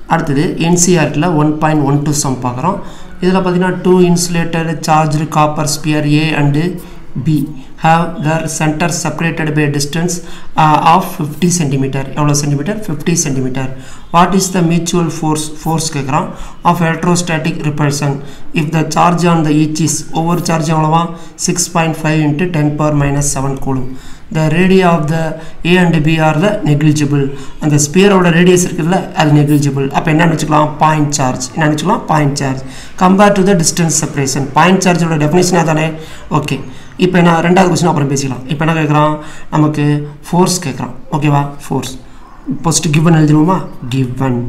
அடுத்தது என்சிஆர்டில் one point one two sum பார்க்குறோம் இதில் பார்த்தீங்கன்னா two insulator charged copper sphere A and B have their center separated by a distance uh, of 50 centimeter எவ்வளோ centimetre 50 centimeter what is the mutual force force கேட்குறான் of electrostatic repulsion if the charge on the each is ஒவ்வொரு charge எவ்வளோவா 6.5 into 10 power minus 7 coulomb the radii of the A and B are the negligible அந்த ஸ்பியரோட radius இருக்குல்ல அது negligible அப்போ என்ன வச்சுக்கலாம் point charge என்ன வச்சுக்கலாம் point charge compare to the distance separation point சார்ஜோட டெஃபினேஷனாக தானே ஓகே இப்போ நான் ரெண்டாவது கொஸ்டின் அப்புறம் பேசிக்கலாம் இப்போ என்ன கேட்குறான் நமக்கு ஃபோர்ஸ் கேட்குறான் ஓகேவா ஃபோர்ஸ் ஃபஸ்ட்டு கிவன் எழுதிடுவோமா கிவன்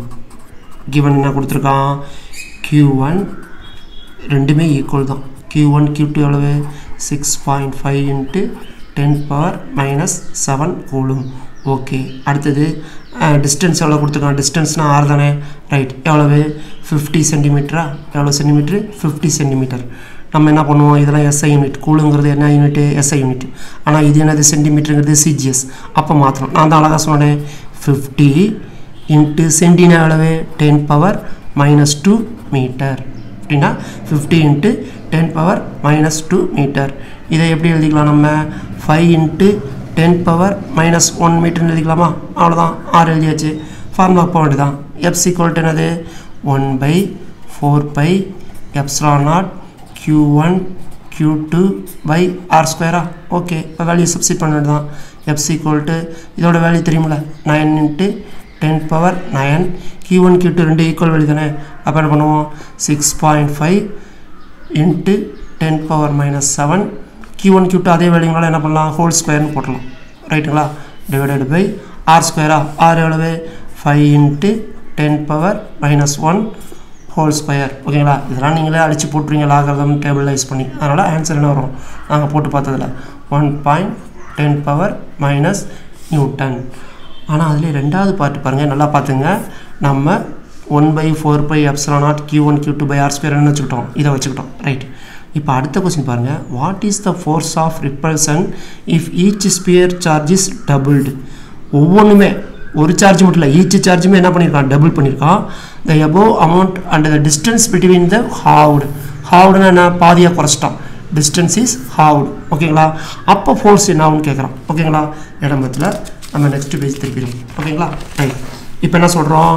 கிவன் என்ன கொடுத்துருக்கான் க்யூ ஒன் ரெண்டுமே ஈக்குவல் தான் க்யூ ஒன் க்யூ டூ எவ்வளவு six point five into ten power minus seven coulomb okay அடுத்தது டிஸ்டன்ஸ் எவ்வளோ கொடுத்துருக்கான் டிஸ்டன்ஸ்னால் ஆறு தானே ரைட் எவ்வளவு ஃபிஃப்டி சென்டிமீட்டரா எவ்வளோ சென்டிமீட்ரு ஃபிஃப்டி சென்டிமீட்டர் நம்ம என்ன பண்ணுவோம் இதெல்லாம் எஸ்ஐ யூனிட் கூலுங்கிறது என்ன யூனிட்டு எஸ்ஐ யூனிட் ஆனால் இது என்னது சென்டிமீட்டருங்கிறது சிஜிஎஸ் அப்போ மாற்றணும் நான் தான் அழகாக சொன்னேன் ஃபிஃப்டி இன்ட்டு சென்டினா எவ்வளவு ten power minus two metre அப்படின்னா fifty into ten power minus two metre இதை எப்படி எழுதிக்கலாம் நம்ம five into ten power minus one மீட்டர்னு எழுதிக்கலாமா அவ்வளோதான் ஆறு எழுதியாச்சு ஃபார்முலா போக வேண்டியதான் எஃப் சீக்வல்ட்டு என்னது one by four by epsilon naught Q one Q two by R ஸ்கொயரா ஓகே இப்போ வேல்யூ சப்ஸ்டிட் பண்ண வேண்டியதான் எஃப் சீக்வல்ட்டு இதோட வேல்யூ தெரியுமில்ல nine into ten power nine Q one Q two ரெண்டு ஈக்குவல் வேல்யூ தானே அப்போ என்ன பண்ணுவோம் six point five into ten power minus seven Q one Q two அதே வேல்யூங்களால் என்ன பண்ணலாம் ஹோல் ஸ்கொயர்னு போட்டலாம் ரைட்டுங்களா டிவைடட் பை ஆர் ஸ்கொயரா ஆர் எவ்வளவு five into ten power minus one whole square ஓகேங்களா இதெல்லாம் நீங்களே அடித்து போட்டுருங்க லாகரதம் டேபிளைஸ் பண்ணி அதனால் ஆன்சர் என்ன வரும் நாங்கள் போட்டு பார்த்ததில் one point ten power minus newton ஆனால் அதில் ரெண்டாவது பார்ட்டு பாருங்கள் நல்லா பார்த்துங்க நம்ம one by four by epsilon naught Q one Q two by R ஸ்கொயர்னு வச்சுக்கிட்டோம் இதை வச்சுக்கிட்டோம் ரைட் இப்போ அடுத்த கொஸ்டின் பாருங்கள் what is the force of repulsion if each sphere charge is doubled ஒவ்வொன்றுமே ஒரு சார்ஜ் மட்டும் இல்லை ஈச் சார்ஜுமே என்ன பண்ணியிருக்கான் டபுள் பண்ணியிருக்கான் the above amount and the distance between the halved ஹாவுடுனா என்ன பாதியாக குறைச்சிட்டான் டிஸ்டன்ஸ் இஸ் ஹாவுடு ஓகேங்களா அப்போ ஃபோர்ஸ் என்ன ஆகும்னு கேட்குறான் ஓகேங்களா இடம்பத்தில் நம்ம நெக்ஸ்ட் பேஜ் திருப்பிடும் ஓகேங்களா ரைட் இப்போ என்ன சொல்கிறோம்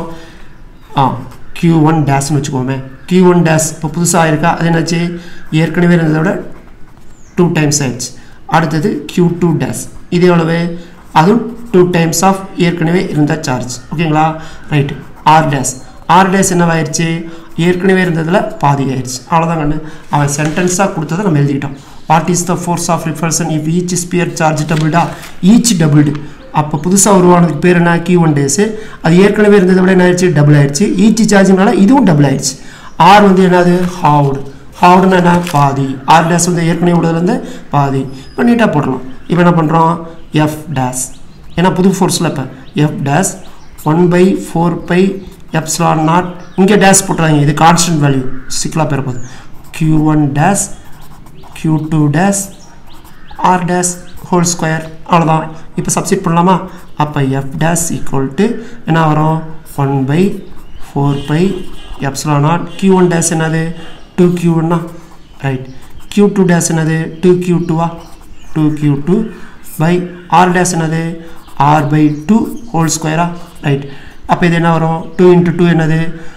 ஆ க்யூ ஒன் டேஷ்னு வச்சுக்கோமே க்யூ ஒன் டேஷ் இப்போ புதுசாக இருக்கா அது என்னாச்சு ஏற்கனவே இருந்ததை விட டூ டைம்ஸ் ஆயிடுச்சு அடுத்தது க்யூ டூ டேஷ் இது எவ்வளவு அதுவும் டூ டைம்ஸ் ஆஃப் ஏற்கனவே இருந்த சார்ஜ் ஓகேங்களா right R dash R dash என்னவாயிருச்சு ஏற்கனவே இருந்ததில் பாதி ஆயிடுச்சு அவ்வளோதான் கண்ணு அவன் சென்டென்ஸாக கொடுத்ததை நம்ம எழுதிக்கிட்டோம் what is the force of repulsion if each sphere charge டபுள்டா ஈச் டபுள்டு அப்போ புதுசாக உருவானதுக்கு பேர் என்ன கியூ ஒன் டேஸு அது ஏற்கனவே இருந்ததை விட என்ன ஆயிடுச்சு டபுள் ஆயிடுச்சு ஈச் சார்ஜினால இதுவும் டபுள் ஆயிடுச்சு ஆர் வந்து என்னது ஹவுடு ஹவுடுன்னா என்ன பாதி ஆர் டேஸ் வந்து ஏற்கனவே உள்ளதுலேருந்து பாதி இப்போ நீட்டாக போடலாம் இப்போ என்ன பண்ணுறோம் எஃப் டேஸ் ஏன்னா புது ஃபோர்ஸில் இப்போ F dash one by four by epsilon naught இங்கே டேஸ் போட்டுறாங்க இது கான்ஸ்டன்ட் வேல்யூ சிக்கலாக பெறப்போகுது Q one dash Q two dash R dash whole square அவ்வளோதான் இப்போ சப்ஸ்டிட் பண்ணலாமா அப்போ எஃப் டேஸ் ஈக்குவல் டு என்ன வரும் one by four by epsilon naught Q one dash என்னது டூ க்யூ ஒன்னா ரைட் க்யூ டூ டேஸ் என்னது டூ க்யூ டூவா two Q two by R dash என்னது ஆர் பை டூ ஹோல் ஸ்கொயரா right அப்போ இது என்ன வரும் டூ இன்ட்டு டூ என்னது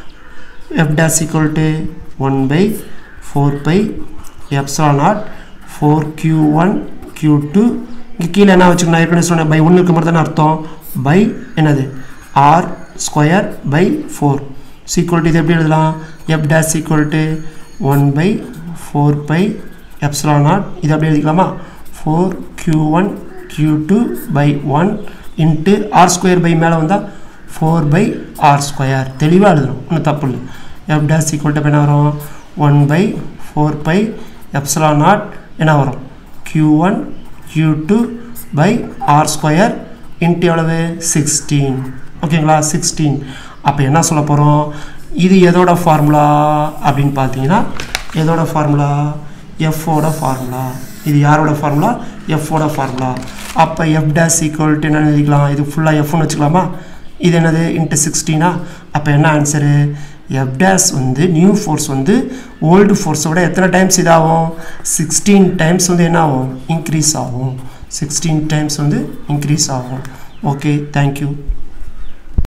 F dash equal to one by four by epsilon naught four Q one Q two இங்கே கீழே என்ன வச்சுக்கணும் நான் ஏற்கனவே சொன்னேன் பை ஒன்று இருக்க மாதிரி தானே அர்த்தம் பை என்னது R square by four equal to இது எப்படி எழுதலாம் F dash equal to one by four by epsilon naught இது அப்படியே எழுதிக்கலாமா four Q one Q two by one into R square by மேலே வந்தால் ஃபோர் பை ஆர் ஸ்கொயர் தெளிவாக எழுதணும் ஒன்றும் தப்பு இல்லை எஃப் டேஸ் ஈக்குவல் டு என்ன வரும் one by four by epsilon naught என்ன வரும் Q one Q two by R square into எவ்வளவு சிக்ஸ்டீன் ஓகேங்களா சிக்ஸ்டீன் அப்போ என்ன சொல்ல போகிறோம் இது எதோட ஃபார்முலா அப்படின்னு பார்த்தீங்கன்னா எதோட ஃபார்முலா எஃப்போட ஃபார்முலா இது யாரோட ஃபார்முலா எஃப்போட ஃபார்முலா அப்போ எஃப் டேஸ் ஈக்குவல் டு என்ன எழுதிக்கலாம் இது ஃபுல்லாக எஃப்னு வச்சுக்கலாமா இது என்னது இன்ட்டு சிக்ஸ்டீனா அப்போ என்ன ஆன்சரு எஃப் டேஸ் வந்து நியூ ஃபோர்ஸ் வந்து ஓல்டு ஃபோர்ஸோட எத்தனை டைம்ஸ் இதாகும் சிக்ஸ்டீன் டைம்ஸ் வந்து என்ன ஆகும் இன்க்ரீஸ் ஆகும் சிக்ஸ்டீன் டைம்ஸ் வந்து இன்க்ரீஸ் ஆகும் ஓகே தேங்க்யூ